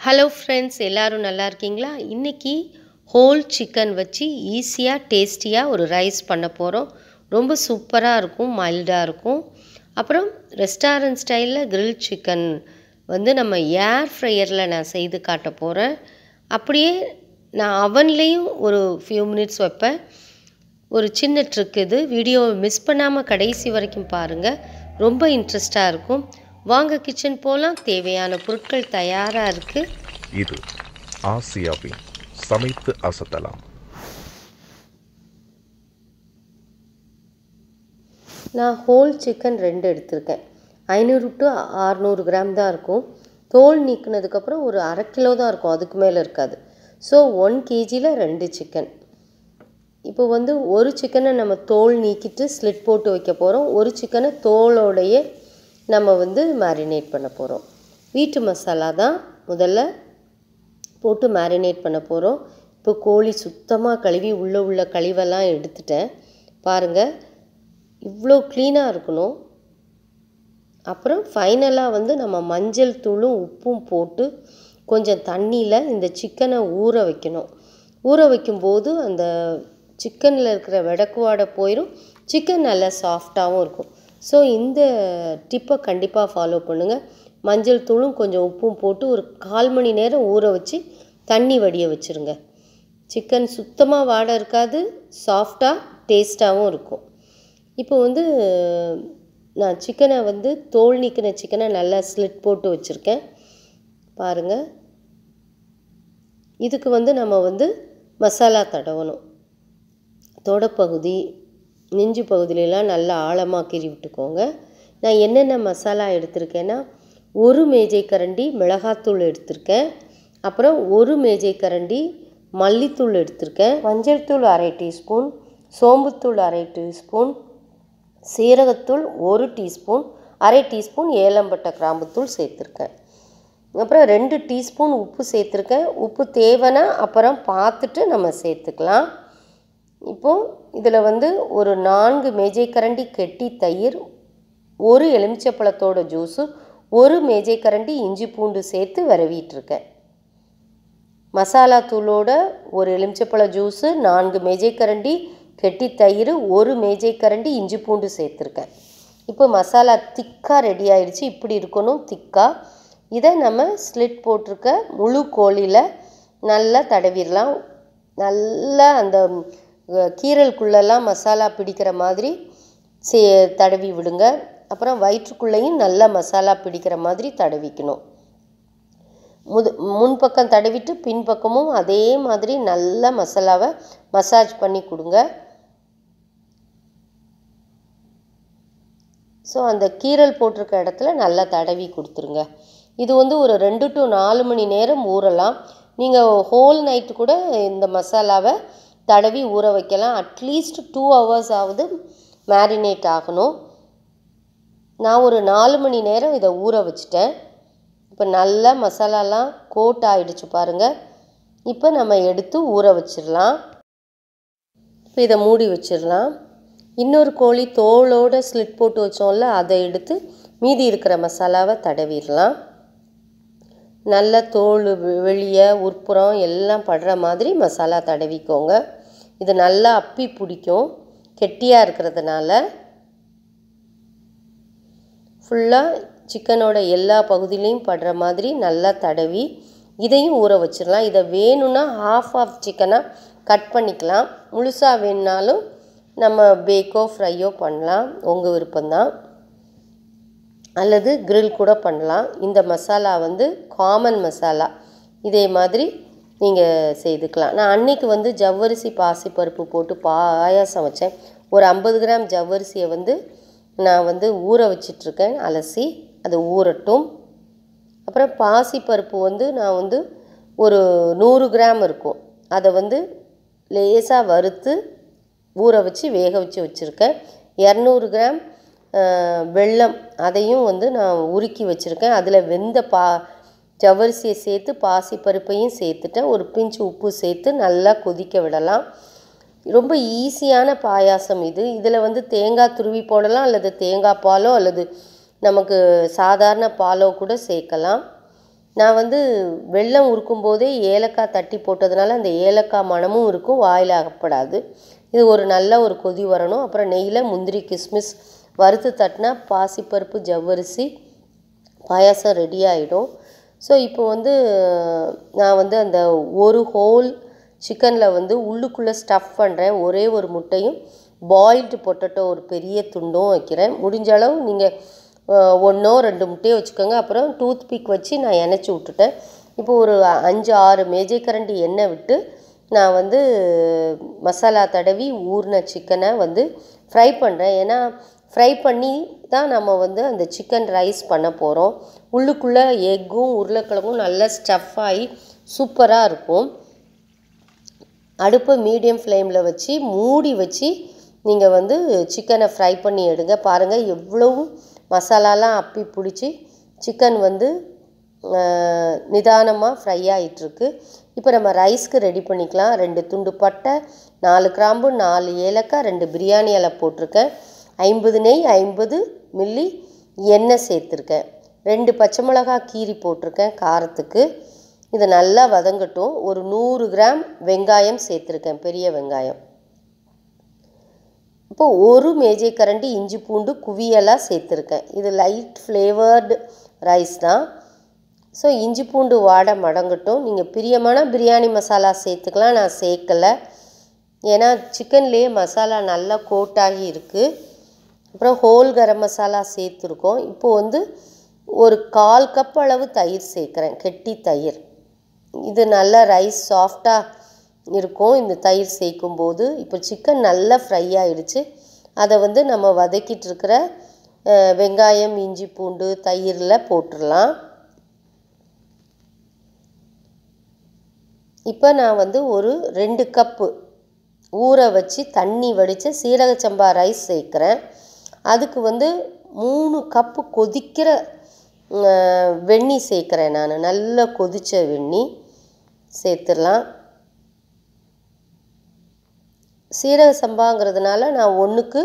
hello friends எல்லோரும் நல்லா இருக்கீங்களா இன்றைக்கி ஹோல் சிக்கன் வச்சு ஈஸியாக டேஸ்டியாக ஒரு ரைஸ் பண்ண போகிறோம் ரொம்ப சூப்பராக இருக்கும் மைல்டாக இருக்கும் அப்புறம் ரெஸ்டாரண்ட் ஸ்டைலில் grill சிக்கன் வந்து நம்ம ஏர் ஃப்ரையரில் நான் செய்து காட்ட போகிறேன் அப்படியே நான் அவன்லேயும் ஒரு ஃபியூ மினிட்ஸ் வைப்பேன் ஒரு சின்ன ட்ரிக் இது வீடியோவை மிஸ் பண்ணாமல் கடைசி வரைக்கும் பாருங்கள் ரொம்ப இன்ட்ரெஸ்டாக இருக்கும் வாங்க கிச்சன் போகலாம் தேவையான பொருட்கள் தயாராக இருக்குது இது ஆசியாவின் சமைத்து அசத்தலாம் நான் ஹோல் சிக்கன் ரெண்டு எடுத்திருக்கேன் ஐநூறு டு அறநூறு கிராம் தான் இருக்கும் தோல் நீக்கினதுக்கப்புறம் ஒரு அரை கிலோ தான் இருக்கும் அதுக்கு மேலே இருக்காது ஸோ ஒன் கேஜியில் ரெண்டு சிக்கன் இப்போ வந்து ஒரு சிக்கனை நம்ம தோல் நீக்கிட்டு ஸ்லிட் போட்டு வைக்க போகிறோம் ஒரு சிக்கனை தோலோடையே நம்ம வந்து மேரினேட் பண்ண போகிறோம் வீட்டு மசாலா தான் முதல்ல போட்டு மேரினேட் பண்ண போகிறோம் இப்போ கோழி சுத்தமாக கழுவி உள்ளே உள்ள கழிவெல்லாம் எடுத்துட்டேன் பாருங்கள் இவ்வளோ க்ளீனாக இருக்கணும் அப்புறம் ஃபைனலாக வந்து நம்ம மஞ்சள் தூளும் உப்பும் போட்டு கொஞ்சம் தண்ணியில் இந்த சிக்கனை ஊற வைக்கணும் ஊற வைக்கும்போது அந்த சிக்கனில் இருக்கிற வெடக்குவாடை போயிடும் சிக்கன் நல்லா சாஃப்டாகவும் இருக்கும் ஸோ இந்த டிப்பை கண்டிப்பாக ஃபாலோ பண்ணுங்கள் மஞ்சள் தூளும் கொஞ்சம் உப்பும் போட்டு ஒரு கால் மணி நேரம் ஊற வச்சு தண்ணி வடிய வச்சுருங்க சிக்கன் சுத்தமாக வாடை இருக்காது சாஃப்டாக டேஸ்ட்டாகவும் இருக்கும் இப்போ வந்து நான் சிக்கனை வந்து தோல் நீக்கின சிக்கனை நல்லா ஸ்லிட் போட்டு வச்சுருக்கேன் பாருங்கள் இதுக்கு வந்து நம்ம வந்து மசாலா தடவணும் தொடப்பகுதி நெஞ்சு பகுதியிலலாம் நல்லா ஆழமாக கீறி விட்டுக்கோங்க நான் என்னென்ன மசாலா எடுத்திருக்கேன்னா ஒரு மேஜை கரண்டி மிளகாத்தூள் எடுத்திருக்கேன் அப்புறம் ஒரு மேஜை கரண்டி மல்லித்தூள் எடுத்திருக்கேன் மஞ்சள் தூள் அரை டீஸ்பூன் சோம்புத்தூள் அரை டீஸ்பூன் சீரகத்தூள் ஒரு டீஸ்பூன் அரை டீஸ்பூன் ஏலம்பட்டை கிராம்புத்தூள் சேர்த்துருக்கேன் அப்புறம் ரெண்டு டீஸ்பூன் உப்பு சேர்த்துருக்கேன் உப்பு தேவைன்னா அப்புறம் பார்த்துட்டு நம்ம சேர்த்துக்கலாம் இப்போது இதில் வந்து ஒரு நான்கு மேஜை கரண்டி கெட்டி தயிர் ஒரு எலுமிச்சப்பழத்தோட ஜூஸு ஒரு மேஜை கரண்டி இஞ்சி பூண்டு சேர்த்து விரவிட்டுருக்கேன் மசாலா தூளோட ஒரு எலுமிச்சப்பழ ஜூஸு நான்கு மேஜை கரண்டி கெட்டி தயிர் ஒரு மேஜை கரண்டி இஞ்சி பூண்டு சேர்த்துருக்கேன் இப்போ மசாலா திக்காக ரெடி ஆயிடுச்சு இப்படி இருக்கணும் திக்காக இதை நம்ம ஸ்லிட் போட்டிருக்க முழு கோழியில் நல்லா தடவிடலாம் நல்லா அந்த கீரலுக்குள்ளெல்லாம் மசாலா பிடிக்கிற மாதிரி சே தடவி விடுங்க அப்புறம் வயிற்றுக்குள்ளேயும் நல்லா மசாலா பிடிக்கிற மாதிரி தடவிக்கணும் முது முன்பக்கம் தடவிட்டு பின்பக்கமும் அதே மாதிரி நல்லா மசாலாவை மசாஜ் பண்ணி கொடுங்க ஸோ அந்த கீரல் போட்டிருக்க இடத்துல நல்லா தடவி கொடுத்துருங்க இது வந்து ஒரு ரெண்டு டு நாலு மணி நேரம் ஊறலாம் நீங்கள் ஹோல் நைட்டு கூட இந்த மசாலாவை தடவி ஊற வைக்கலாம் அட்லீஸ்ட் டூ ஹவர்ஸ் ஆகுது மேரினேட் ஆகணும் நான் ஒரு நாலு மணி நேரம் இதை ஊற வச்சுட்டேன் இப்போ நல்லா மசாலாலாம் கோட் ஆகிடுச்சு பாருங்கள் இப்போ நம்ம எடுத்து ஊற வச்சிடலாம் இப்போ இதை மூடி வச்சிடலாம் இன்னொரு கோழி தோலோடு ஸ்லிட் போட்டு வச்சோம்ல அதை எடுத்து மீதி இருக்கிற மசாலாவை தடவிடலாம் நல்ல தோல் வெளியே உட்புறம் எல்லாம் படுற மாதிரி மசாலா தடவிக்கோங்க இது நல்லா அப்பி பிடிக்கும் கெட்டியாக இருக்கிறதுனால ஃபுல்லாக சிக்கனோட எல்லா பகுதியிலையும் படுற மாதிரி நல்லா தடவி இதையும் ஊற வச்சிடலாம் இதை வேணும்னா ஹாஃப் ஆஃப் சிக்கனாக கட் பண்ணிக்கலாம் முழுசாக வேணுனாலும் நம்ம பேக்கோ ஃப்ரையோ பண்ணலாம் உங்கள் விருப்பம்தான் அல்லது கிரில் கூட பண்ணலாம் இந்த மசாலா வந்து காமன் மசாலா இதே மாதிரி நீங்கள் செய்துக்கலாம் நான் அன்னைக்கு வந்து ஜவ்வரிசி பாசிப்பருப்பு போட்டு பாயாசம் வச்சேன் ஒரு ஐம்பது கிராம் ஜவ்வரிசியை வந்து நான் வந்து ஊற வச்சிட்ருக்கேன் அலசி அது ஊறட்டும் அப்புறம் பாசிப்பருப்பு வந்து நான் வந்து ஒரு நூறு கிராம் இருக்கும் அதை வந்து லேசாக வறுத்து ஊற வச்சு வேக வச்சு வச்சுருக்கேன் இரநூறு கிராம் வெல்லம் அதையும் வந்து நான் உருக்கி வச்சுருக்கேன் அதில் வெந்த பா ஜவ்வரிசியை சேர்த்து பாசி பருப்பையும் சேர்த்துட்டேன் ஒரு பிஞ்சு உப்பு சேர்த்து நல்லா கொதிக்க விடலாம் ரொம்ப ஈஸியான பாயாசம் இது இதில் வந்து தேங்காய் துருவி போடலாம் அல்லது தேங்காய் பாலோ அல்லது நமக்கு சாதாரண பாலோ கூட சேர்க்கலாம் நான் வந்து வெல்லம் உருக்கும் போதே ஏலக்காய் தட்டி போட்டதுனால அந்த ஏலக்காய் மணமும் இருக்கும் வாயில் அகப்படாது இது ஒரு நல்ல ஒரு கொதி வரணும் அப்புறம் நெய்யில் முந்திரி கிஸ்மிஸ் வறுத்து தட்டினா பாசிப்பருப்பு ஜவ்வரிசி பாயாசம் ரெடி ஆகிடும் ஸோ இப்போ வந்து நான் வந்து அந்த ஒரு ஹோல் சிக்கனில் வந்து உள்ளுக்குள்ளே ஸ்டஃப் பண்ணுறேன் ஒரே ஒரு முட்டையும் பாயில்டு பொட்டட்டோ ஒரு பெரிய துண்டும் வைக்கிறேன் முடிஞ்ச அளவு நீங்கள் ஒன்றோ ரெண்டு முட்டையோ வச்சுக்கோங்க அப்புறம் டூத் பிக் வச்சு நான் எண்ணெச்சி விட்டுட்டேன் இப்போ ஒரு அஞ்சு ஆறு மேஜை கரண்டி எண்ணெய் விட்டு நான் வந்து மசாலா தடவி ஊறின சிக்கனை வந்து ஃப்ரை பண்ணுறேன் ஏன்னா ஃப்ரை பண்ணி தான் நம்ம வந்து அந்த சிக்கன் ரைஸ் பண்ண போகிறோம் உள்ளுக்குள்ளே எக்கும் உருளைக்கிழங்கும் நல்லா ஸ்டஃப் ஆகி சூப்பராக இருக்கும் அடுப்பை மீடியம் ஃப்ளேமில் வச்சு மூடி வச்சு நீங்கள் வந்து சிக்கனை ஃப்ரை பண்ணி எடுங்க பாருங்கள் எவ்வளவு மசாலாலாம் அப்பி பிடிச்சி சிக்கன் வந்து நிதானமாக ஃப்ரை ஆகிட்டுருக்கு இப்போ நம்ம ரைஸ்க்கு ரெடி பண்ணிக்கலாம் ரெண்டு துண்டு பட்டை நாலு கிராம்பு நாலு ஏலக்காய் ரெண்டு பிரியாணி இலை போட்டிருக்கேன் ஐம்பது நெய் ஐம்பது மில்லி எண்ணெய் சேர்த்துருக்கேன் ரெண்டு பச்சை மிளகா கீரி போட்டிருக்கேன் காரத்துக்கு இது நல்லா வதங்கட்டும் ஒரு நூறு கிராம் வெங்காயம் சேர்த்துருக்கேன் பெரிய வெங்காயம் இப்போ ஒரு மேஜை கரண்டி இஞ்சி பூண்டு குவியலாக சேர்த்துருக்கேன் இது லைட் ஃப்ளேவர்டு ரைஸ் தான் ஸோ இஞ்சி பூண்டு வாடை மடங்கட்டும் நீங்கள் பிரியமான பிரியாணி மசாலா சேர்த்துக்கலாம் நான் சேர்க்கலை ஏன்னா சிக்கன்லேயே மசாலா நல்லா கோட்டாகி இருக்குது அப்புறம் ஹோல் கரம் மசாலா சேர்த்துருக்கோம் இப்போது வந்து ஒரு கால் கப் அளவு தயிர் சேர்க்குறேன் கெட்டி தயிர் இது நல்லா ரைஸ் சாஃப்டாக இருக்கும் இந்த தயிர் சேர்க்கும் போது இப்போ சிக்கன் நல்லா ஃப்ரை ஆகிடுச்சு அதை வந்து நம்ம வதக்கிட்டு இருக்கிற வெங்காயம் இஞ்சி பூண்டு தயிரில் போட்டுடலாம் இப்போ நான் வந்து ஒரு ரெண்டு கப்பு ஊற வச்சு தண்ணி வடித்து சீரக சம்பா ரைஸ் சேர்க்குறேன் அதுக்கு வந்து மூணு கப்பு கொதிக்கிற வெந்நீர் சேர்க்குறேன் நான் நல்லா கொதித்த வெந்நீர் சேர்த்துடலாம் சீரக சம்பாங்கிறதுனால நான் ஒன்றுக்கு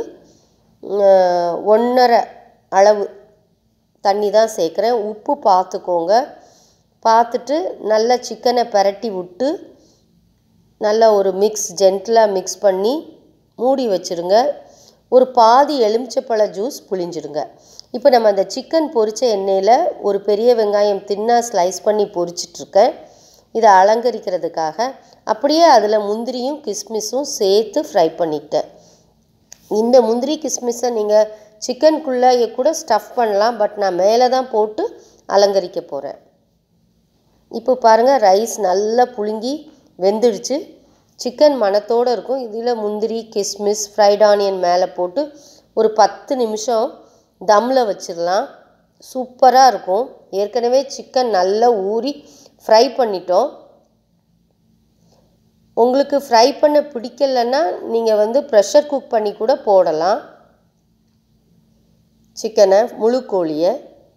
ஒன்றரை அளவு தண்ணி தான் சேர்க்குறேன் உப்பு பார்த்துக்கோங்க பார்த்துட்டு நல்லா சிக்கனை பரட்டி விட்டு நல்லா ஒரு மிக்ஸ் ஜென்டிலாக மிக்ஸ் பண்ணி மூடி வச்சுருங்க ஒரு பாதி எலுமிச்சப்பழ ஜூஸ் புளிஞ்சிடுங்க இப்போ நம்ம அந்த சிக்கன் பொரித்த எண்ணெயில் ஒரு பெரிய வெங்காயம் தின்னாக ஸ்லைஸ் பண்ணி பொரிச்சிட்ருக்கேன் இதை அலங்கரிக்கிறதுக்காக அப்படியே அதில் முந்திரியும் கிஸ்மிஸும் சேர்த்து ஃப்ரை பண்ணிக்கிட்டேன் இந்த முந்திரி கிஸ்மிஸை நீங்கள் சிக்கனுக்குள்ளே கூட ஸ்டஃப் பண்ணலாம் பட் நான் மேலே தான் போட்டு அலங்கரிக்க போகிறேன் இப்போ பாருங்கள் ரைஸ் நல்லா புழுங்கி வெந்துடுச்சு சிக்கன் மணத்தோடு இருக்கும் இதில் முந்திரி கிஸ்மிஸ் ஃப்ரைட் ஆனியன் மேலே போட்டு ஒரு பத்து நிமிஷம் தம்மில் வச்சிடலாம் சூப்பராக இருக்கும் ஏற்கனவே சிக்கன் நல்லா ஊறி ஃப்ரை பண்ணிட்டோம் உங்களுக்கு ஃப்ரை பண்ண பிடிக்கலன்னா நீங்கள் வந்து ப்ரெஷர் குக் பண்ணி கூட போடலாம் சிக்கனை முழு கோழியை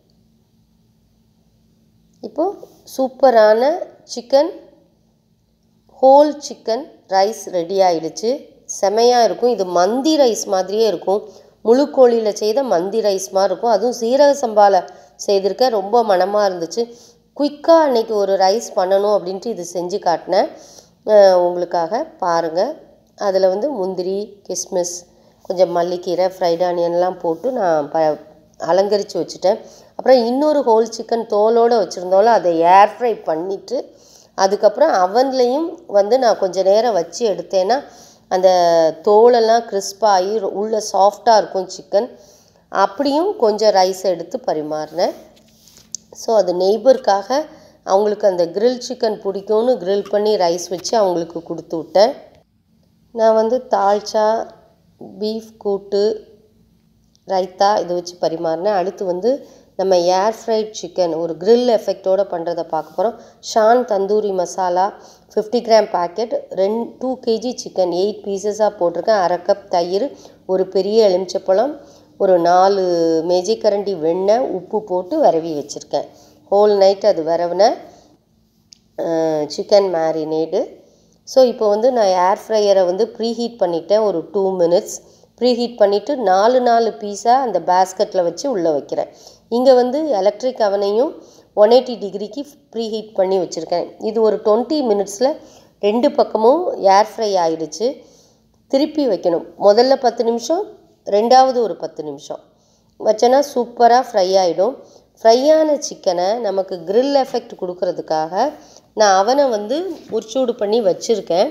இப்போது சூப்பரான chicken whole chicken rice ready ஆயிடுச்சு செமையாக இருக்கும் இது மந்தி ரைஸ் மாதிரியே இருக்கும் முழு கோழியில் செய்த மந்தி ரைஸ் மாதிரி இருக்கும் அதுவும் சீரக சம்பாவில் செய்திருக்க ரொம்ப மனமாக இருந்துச்சு குயிக்காக அன்றைக்கி ஒரு ரைஸ் பண்ணணும் அப்படின்ட்டு இது செஞ்சு காட்டினேன் உங்களுக்காக பாருங்கள் அதில் வந்து முந்திரி கிஸ்மிஸ் கொஞ்சம் மல்லிக்கீரை ஃப்ரைட் ஆனியன்லாம் போட்டு நான் ப அலங்கரித்து வச்சுட்டேன் அப்புறம் இன்னொரு ஹோல் சிக்கன் தோலோடு வச்சுருந்தோம்ல அதை ஏர் ஃப்ரை பண்ணிவிட்டு அதுக்கப்புறம் அவன்லேயும் வந்து நான் கொஞ்சம் நேரம் வச்சு எடுத்தேன்னா அந்த தோலெல்லாம் கிறிஸ்பாகி உள்ளே சாஃப்டாக இருக்கும் சிக்கன் அப்படியும் கொஞ்சம் ரைஸ் எடுத்து பரிமாறினேன் ஸோ அது நெய்பருக்காக அவங்களுக்கு அந்த கிரில் சிக்கன் பிடிக்கும்னு கிரில் பண்ணி ரைஸ் வச்சு அவங்களுக்கு கொடுத்து விட்டேன் நான் வந்து தால்ச்சா பீஃப் கூட்டு ரைத்தா இதை வச்சு பரிமாறினேன் அடுத்து வந்து நம்ம ஏர் ஃப்ரைட் சிக்கன் ஒரு grill எஃபெக்டோடு பண்ணுறதை பார்க்க போகிறோம் Shan tandoori masala fifty gram packet ரெண்டு டூ கேஜி சிக்கன் எயிட் பீசஸாக போட்டிருக்கேன் அரை கப் தயிர் ஒரு பெரிய எலுமிச்சப்பழம் ஒரு நாலு மேஜிக்கரண்டி வெண்ணெய் உப்பு போட்டு விரவி வச்சுருக்கேன் ஹோல் நைட் அது விரவின சிக்கன் மேரினேடு ஸோ இப்போ வந்து நான் ஏர் ஃப்ரையரை வந்து ப்ரீஹீட் பண்ணிட்டேன் ஒரு டூ மினிட்ஸ் ப்ரீஹீட் பண்ணிவிட்டு நாலு நாலு பீஸாக அந்த பேஸ்கெட்டில் வச்சு உள்ளே வைக்கிறேன் இங்கே வந்து எலக்ட்ரிக் அவனையும் ஒன் எயிட்டி டிகிரிக்கு ப்ரீ ஹீட் பண்ணி வச்சுருக்கேன் இது ஒரு டுவெண்ட்டி மினிட்ஸில் ரெண்டு பக்கமும் ஏர் ஃப்ரை ஆயிடுச்சு திருப்பி வைக்கணும் முதல்ல பத்து நிமிஷம் ரெண்டாவது ஒரு பத்து நிமிஷம் வச்சோன்னா சூப்பராக ஃப்ரை ஆகிடும் ஃப்ரையான சிக்கனை நமக்கு grill எஃபெக்ட் கொடுக்கறதுக்காக நான் அவனை வந்து உரிச்சூடு பண்ணி வச்சுருக்கேன்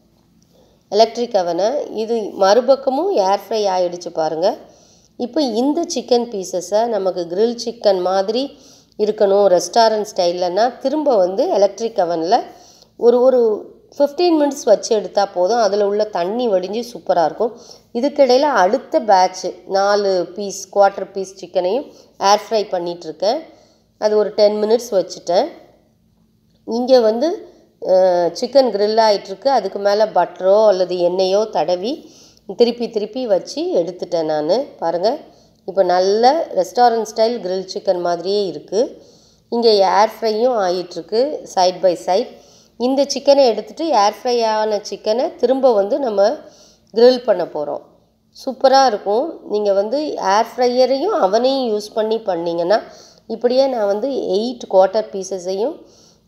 எலக்ட்ரிக் அவனை இது மறுபக்கமும் ஏர் ஃப்ரை ஆகிடுச்சு பாருங்கள் இப்போ இந்த சிக்கன் பீசஸை நமக்கு grill சிக்கன் மாதிரி இருக்கணும் ரெஸ்டாரண்ட் ஸ்டைல்லன்னா திரும்ப வந்து எலக்ட்ரிக் அவனில் ஒரு ஒரு ஃபிஃப்டீன் மினிட்ஸ் வச்சு எடுத்தால் போதும் அதில் உள்ள தண்ணி வடிஞ்சு சூப்பராக இருக்கும் இதுக்கிடையில் அடுத்த பேட்ச்சு நாலு பீஸ் குவார்ட்டர் பீஸ் சிக்கனையும் ஏர் ஃப்ரை பண்ணிகிட்ருக்கேன் அது ஒரு டென் மினிட்ஸ் வச்சுட்டேன் இங்கே வந்து சிக்கன் grill ஆயிட்டிருக்கு அதுக்கு மேலே பட்டரோ அல்லது எண்ணெயோ தடவி திருப்பி திருப்பி வச்சு எடுத்துட்டேன் நான் பாருங்கள் இப்போ நல்ல ரெஸ்டாரண்ட் ஸ்டைல் grill சிக்கன் மாதிரியே இருக்குது இங்கே ஏர் ஃப்ரையும் ஆயிட்டிருக்கு சைட் பை சைட் இந்த சிக்கனை எடுத்துகிட்டு ஏர் ஃப்ரை ஆன சிக்கனை திரும்ப வந்து நம்ம grill பண்ண போகிறோம் சூப்பராக இருக்கும் நீங்கள் வந்து ஏர் ஃப்ரையரையும் அவனையும் யூஸ் பண்ணி பண்ணிங்கன்னா இப்படியே நான் வந்து எயிட் குவார்ட்டர் பீசஸையும்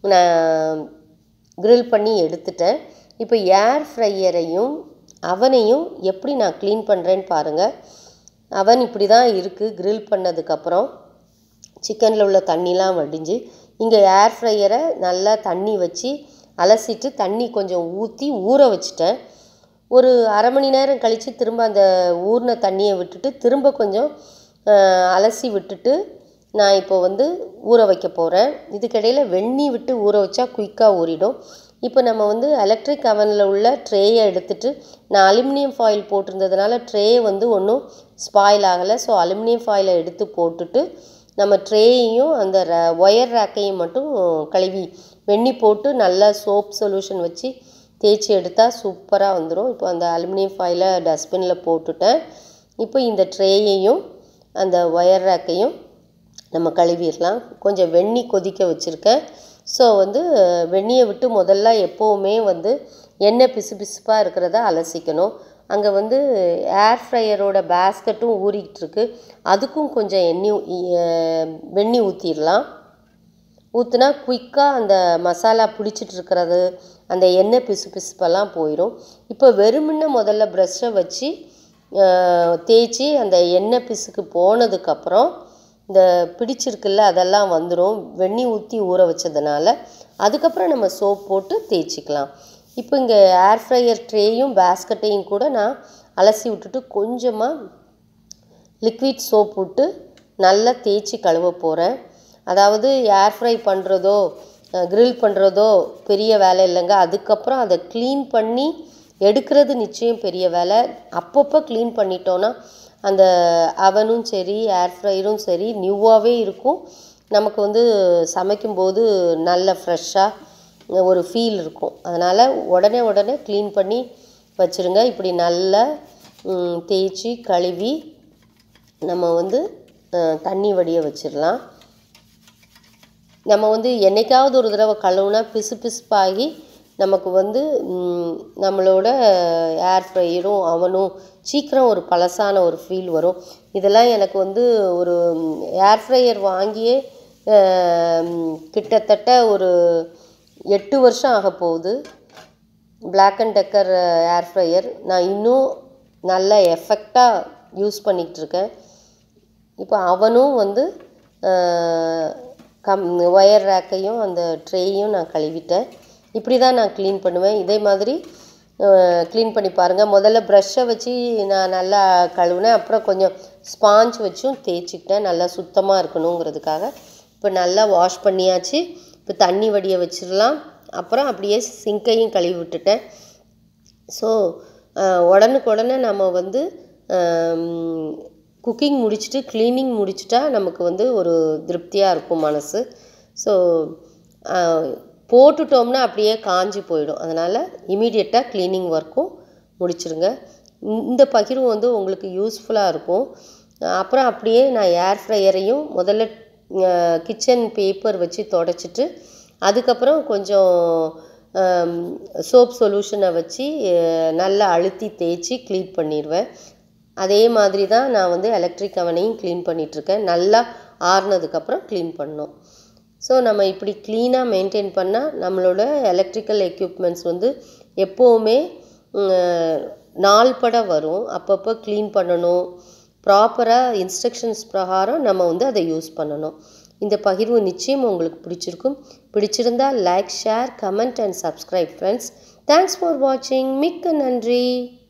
நான் grill பண்ணி எடுத்துட்டேன் இப்போ ஏர் ஃப்ரையரையும் அவனையும் எப்படி நான் க்ளீன் பண்ணுறேன்னு பாருங்கள் அவன் இப்படி தான் இருக்குது grill பண்ணதுக்கப்புறம் சிக்கனில் உள்ள தண்ணிலாம் வடிஞ்சு இங்கே ஏர் ஃப்ரையரை நல்லா தண்ணி வச்சு அலசிட்டு தண்ணி கொஞ்சம் ஊற்றி ஊற வச்சுட்டேன் ஒரு அரை மணி நேரம் கழித்து திரும்ப அந்த ஊறின தண்ணியை விட்டுட்டு திரும்ப கொஞ்சம் அஹ், அலசி விட்டுட்டு நான் இப்போ வந்து ஊற வைக்க போகிறேன் இதுக்கிடையில் வெந்நி விட்டு ஊற வச்சா குயிக்காக ஊறிடும் இப்போ நம்ம வந்து எலக்ட்ரிக் அவனில் உள்ள ட்ரேயை எடுத்துட்டு நான் அலுமினியம் ஃபாயில் போட்டிருந்ததுனால ட்ரே வந்து ஒன்றும் ஸ்பாயில் ஆகலை ஸோ அலுமினியம் ஃபாயிலை எடுத்து போட்டுட்டு நம்ம ட்ரேயையும் அந்த ஒயர் ரேக்கையும் மட்டும் கழுவி வெண்ணி போட்டு நல்லா சோப் சொல்யூஷன் வச்சு தேய்ச்சி எடுத்தால் சூப்பராக வந்துடும் இப்போ அந்த அலுமினியம் ஃபாயிலை டஸ்ட்பினில் போட்டுட்டேன் இப்போ இந்த ட்ரேயையும் அந்த ஒயர் ரேக்கையும் நம்ம கழுவிடலாம் கொஞ்சம் வெந்நி கொதிக்க வச்சுருக்கேன் ஸோ வந்து வெந்நியை விட்டு முதல்ல எப்போவுமே வந்து எண்ணெய் பிசு பிசுப்பாக இருக்கிறத அலசிக்கணும் அங்கே வந்து ஏர் ஃப்ரையரோட பேஸ்கட்டும் ஊறிக்கிட்டு இருக்கு அதுக்கும் கொஞ்சம் எண்ணெய் ஊ- அஹ் வெந்நி ஊற்றிடலாம் ஊற்றுனா குயிக்காக அந்த மசாலா பிடிச்சிட்டு இருக்கிறது அந்த எண்ணெய் பிசு பிசுப்பெல்லாம் போயிடும் இப்போ வெறுமனே முதல்ல ப்ரஷ்ஷை வச்சு அஹ், தேய்ச்சி அந்த எண்ணெய் பிசுக்கு போனதுக்கப்புறம் இந்த பிடிச்சிருக்குல்ல அதெல்லாம் வந்துடும் வெந்நி ஊற்றி ஊற வச்சதுனால அதுக்கப்புறம் நம்ம சோப் போட்டு தேய்ச்சிக்கலாம் இப்போ இங்கே ஏர் ஃப்ரையர் ட்ரேயும் பேஸ்கட்டையும் கூட நான் அலசி விட்டுட்டு கொஞ்சமாக லிக்விட் சோப் விட்டு நல்லா தேய்ச்சி கழுவ போகிறேன் அதாவது ஏர் ஃப்ரை பண்ணுறதோ grill பண்ணுறதோ பெரிய வேலை இல்லைங்க அதுக்கப்புறம் அதை க்ளீன் பண்ணி எடுக்கிறது நிச்சயம் பெரிய வேலை அப்பப்போ க்ளீன் பண்ணிட்டோன்னா அந்த அவனும் சரி ஏர் ஃப்ரையரும் சரி நியூவாகவே இருக்கும் நமக்கு வந்து சமைக்கும்போது நல்ல ஃப்ரெஷ்ஷாக ஒரு ஃபீல் இருக்கும் அதனால் உடனே உடனே க்ளீன் பண்ணி வச்சுருங்க இப்படி நல்லா ம், தேய்ச்சி கழுவி நம்ம வந்து அஹ், தண்ணி வடிய வச்சிடலாம் நம்ம வந்து என்னைக்காவது ஒரு தடவை கழுவுனா பிசு பிசுப்பாகி நமக்கு வந்து ம், நம்மளோட ஏர் ஃப்ரையரும் அவனும் சீக்கிரம் ஒரு பழசான ஒரு ஃபீல் வரும் இதெல்லாம் எனக்கு வந்து ஒரு ஏர் ஃப்ரையர் வாங்கியே அஹ், கிட்டத்தட்ட ஒரு எட்டு வருஷம் ஆக போகுது Black and Decker air fryer நான் இன்னும் நல்ல எஃபெக்டாக யூஸ் பண்ணிகிட்டு இருக்கேன் இப்போ அவனும் வந்து அஹ், கம் ஒயர் ரேக்கையும் அந்த ட்ரேயும் நான் கழுவிட்டேன் இப்படி தான் நான் க்ளீன் பண்ணுவேன் இதே மாதிரி க்ளீன் பண்ணி பாருங்கள் முதல்ல ப்ரஷ்ஷை வச்சு நான் நல்லா கழுவினேன் அப்புறம் கொஞ்சம் ஸ்பாஞ்ச் வச்சும் தேய்ச்சிக்கிட்டேன் நல்லா சுத்தமாக இருக்கணுங்கிறதுக்காக இப்போ நல்லா வாஷ் பண்ணியாச்சு இப்போ தண்ணி வடிய வச்சிடலாம் அப்புறம் அப்படியே சிங்கையும் கழுவி விட்டுட்டேன் ஸோ உடனுக்குடனே நம்ம வந்து குக்கிங் முடிச்சுட்டு க்ளீனிங் முடிச்சிட்டா நமக்கு வந்து ஒரு திருப்தியாக இருக்கும் மனசு ஸோ போட்டுட்டோம்னா அப்படியே காஞ்சி போயிடும் அதனால் இமீடியட்டாக க்ளீனிங் ஒர்க்கும் முடிச்சிருங்க இந்த- இந்த பகிர்வு வந்து உங்களுக்கு யூஸ்ஃபுல்லாக இருக்கும் அப்புறம் அப்படியே நான் ஏர் ஃப்ரையரையும் முதல்ல கிச்சன் பேப்பர் வச்சு தொடச்சிட்டு அதுக்கப்புறம் கொஞ்சம் சோப் சொல்யூஷனை வச்சு அஹ், நல்லா அழுத்தி தேய்ச்சி க்ளீன் பண்ணிடுவேன் அதே மாதிரி தான் நான் வந்து எலக்ட்ரிக் அவனையும் க்ளீன் பண்ணிகிட்ருக்கேன் நல்லா ஆறுனதுக்கப்புறம் க்ளீன் பண்ணோம் ஸோ நம்ம இப்படி க்ளீனாக மெயின்டைன் பண்ணால் நம்மளோட எலக்ட்ரிக்கல் எக்யூப்மெண்ட்ஸ் வந்து எப்போவுமே ம், நாள்பட வரும் அப்பப்போ க்ளீன் பண்ணணும் ப்ராப்பராக இன்ஸ்ட்ரக்ஷன்ஸ் பிரகாரம் நம்ம வந்து அதை யூஸ் பண்ணணும் இந்த பகிர்வு நிச்சயம் உங்களுக்கு பிடிச்சிருக்கும் பிடிச்சிருந்தா like share comment and subscribe friends thanks for வாட்சிங் மிக்க நன்றி